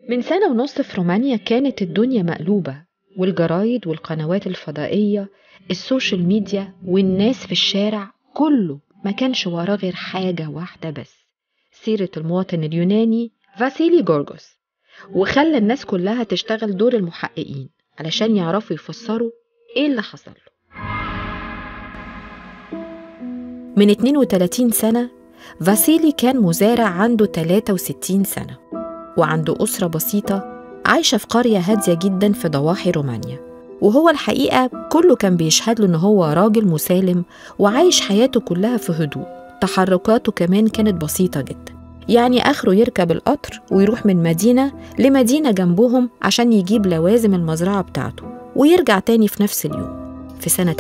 من سنة ونص في رومانيا كانت الدنيا مقلوبة والجرايد والقنوات الفضائية السوشيال ميديا والناس في الشارع كله ما كانش وراه غير حاجة واحدة بس سيرة المواطن اليوناني فاسيلي جورجوس وخلى الناس كلها تشتغل دور المحققين علشان يعرفوا يفسروا ايه اللي حصل له من 32 سنة فاسيلي كان مزارع عنده 63 سنة وعنده أسرة بسيطة عايشة في قرية هادية جدا في ضواحي رومانيا وهو الحقيقة كله كان بيشهد له إن هو راجل مسالم وعايش حياته كلها في هدوء تحركاته كمان كانت بسيطة جدا يعني آخره يركب القطر ويروح من مدينة لمدينة جنبهم عشان يجيب لوازم المزرعة بتاعته ويرجع تاني في نفس اليوم في سنة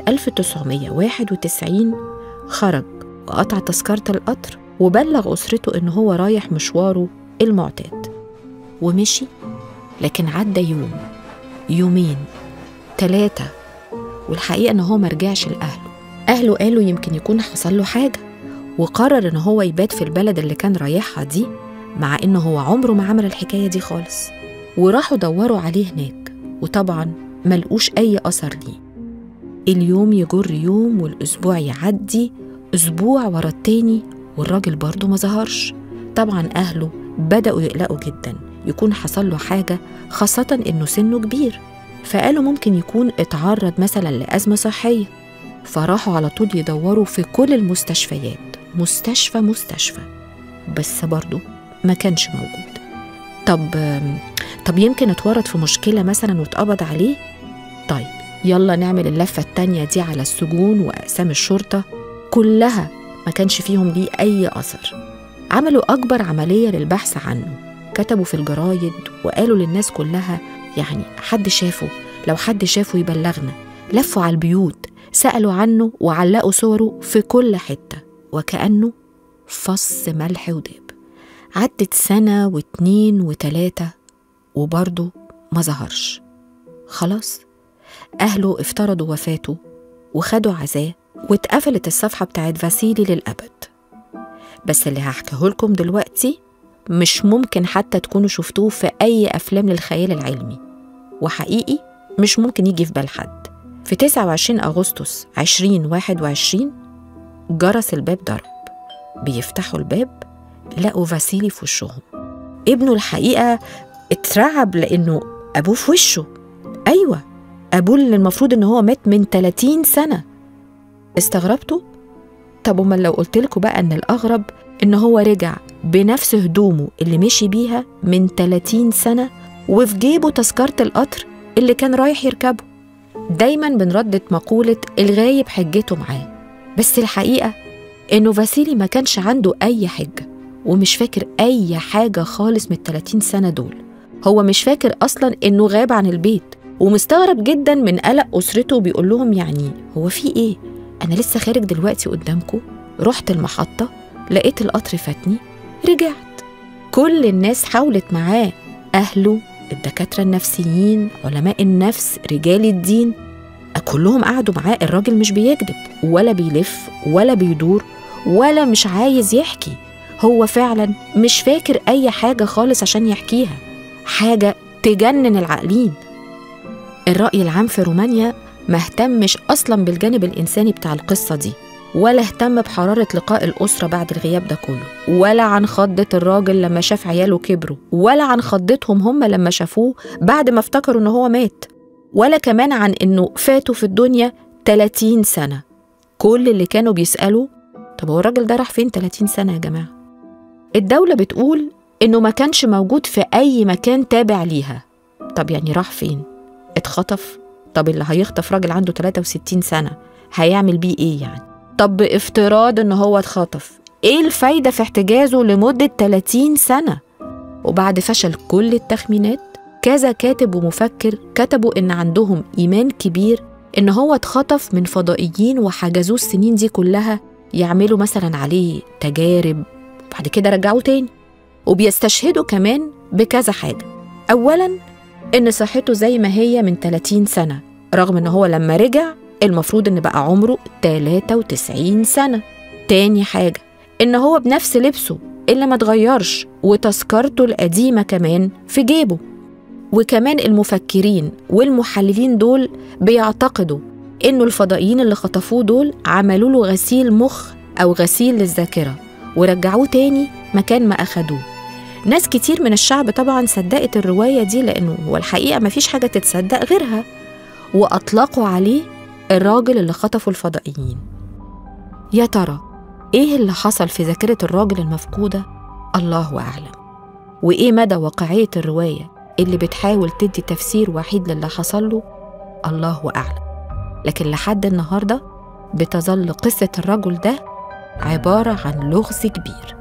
1991 خرج وقطع تذكرة القطر وبلغ أسرته إن هو رايح مشواره المعتاد ومشي لكن عدى يوم يومين ثلاثة والحقيقة إن هو مرجعش لأهله أهله قالوا يمكن يكون حصل له حاجة وقرر إن هو يبات في البلد اللي كان رايحها دي مع إنه هو عمره ما عمل الحكاية دي خالص وراحوا دوروا عليه هناك وطبعا ملقوش أي أثر ليه اليوم يجر يوم والأسبوع يعدي أسبوع ورا التاني والراجل برضه ما ظهرش طبعا أهله بدأوا يقلقوا جدا يكون حصل له حاجة خاصة إنه سنه كبير فقالوا ممكن يكون اتعرض مثلا لأزمة صحية فراحوا على طول يدوروا في كل المستشفيات مستشفى مستشفى بس برضه ما كانش موجود طب طب يمكن اتورط في مشكلة مثلا واتقبض عليه طيب يلا نعمل اللفة التانية دي على السجون وأقسام الشرطة كلها ما كانش فيهم ليه أي أثر عملوا أكبر عملية للبحث عنه كتبوا في الجرايد وقالوا للناس كلها يعني حد شافه لو حد شافه يبلغنا لفوا على البيوت سألوا عنه وعلقوا صوره في كل حتة وكأنه فص ملح وداب عدت سنة واتنين وتلاتة وبرضه ما ظهرش خلاص أهله افترضوا وفاته وخدوا عزاه واتقفلت الصفحة بتاعت فاسيلي للأبد بس اللي هحكيه لكم دلوقتي مش ممكن حتى تكونوا شفتوه في أي أفلام للخيال العلمي وحقيقي مش ممكن يجي في بال حد في 29 أغسطس 2021 جرس الباب ضرب بيفتحوا الباب لقوا فاسيلي في وشهم ابنه الحقيقة اترعب لأنه أبوه في وشه أيوة أبوه اللي المفروض إن هو مات من 30 سنة استغربتوا؟ طب أمال لو قلت لكم بقى إن الأغرب إن هو رجع بنفس هدومه اللي مشي بيها من 30 سنة وفي جيبه تذكرة القطر اللي كان رايح يركبه دايما بنردد مقولة الغايب حجته معاه بس الحقيقة إنه فاسيلي ما كانش عنده أي حجة ومش فاكر أي حاجة خالص من 30 سنة دول هو مش فاكر أصلا إنه غاب عن البيت ومستغرب جدا من قلق أسرته وبيقول لهم يعني هو في إيه؟ أنا لسه خارج دلوقتي قدامكم رحت المحطة لقيت القطر فاتني رجعت كل الناس حاولت معاه أهله الدكاترة النفسيين علماء النفس رجال الدين كلهم قعدوا معاه الراجل مش بيكذب ولا بيلف ولا بيدور ولا مش عايز يحكي هو فعلا مش فاكر أي حاجة خالص عشان يحكيها حاجة تجنن العاقلين الرأي العام في رومانيا ما اهتمش أصلا بالجانب الإنساني بتاع القصة دي ولا اهتم بحرارة لقاء الأسرة بعد الغياب ده كله ولا عن خضة الراجل لما شاف عياله كبروا ولا عن خضتهم هم لما شافوه بعد ما افتكروا إن هو مات ولا كمان عن إنه فاتوا في الدنيا 30 سنة كل اللي كانوا بيسألوا طب هو الراجل ده راح فين 30 سنة يا جماعة الدولة بتقول إنه ما كانش موجود في أي مكان تابع ليها طب يعني راح فين اتخطف طب اللي هيخطف راجل عنده 63 سنة هيعمل بيه إيه يعني طب بافتراض إن هو اتخطف إيه الفايدة في احتجازه لمدة 30 سنة وبعد فشل كل التخمينات كذا كاتب ومفكر كتبوا إن عندهم إيمان كبير إن هو اتخطف من فضائيين وحجزوه السنين دي كلها يعملوا مثلا عليه تجارب بعد كده رجعوه تاني وبيستشهدوا كمان بكذا حاجة أولا إن صحته زي ما هي من 30 سنة رغم إن هو لما رجع المفروض إن بقى عمره 93 سنة تاني حاجة إن هو بنفس لبسه اللي ما اتغيرش وتذكرته القديمة كمان في جيبه وكمان المفكرين والمحللين دول بيعتقدوا إنه الفضائيين اللي خطفوه دول عملوا له غسيل مخ أو غسيل للذاكرة ورجعوه تاني مكان ما أخدوه ناس كتير من الشعب طبعا صدقت الرواية دي لأنه هو الحقيقة مفيش حاجة تتصدق غيرها وأطلقوا عليه الراجل اللي خطفوا الفضائيين يا ترى إيه اللي حصل في ذاكرة الراجل المفقودة؟ الله أعلم وإيه مدى واقعية الرواية اللي بتحاول تدي تفسير وحيد للي حصل له؟ الله أعلم لكن لحد النهاردة بتظل قصة الرجل ده عبارة عن لغز كبير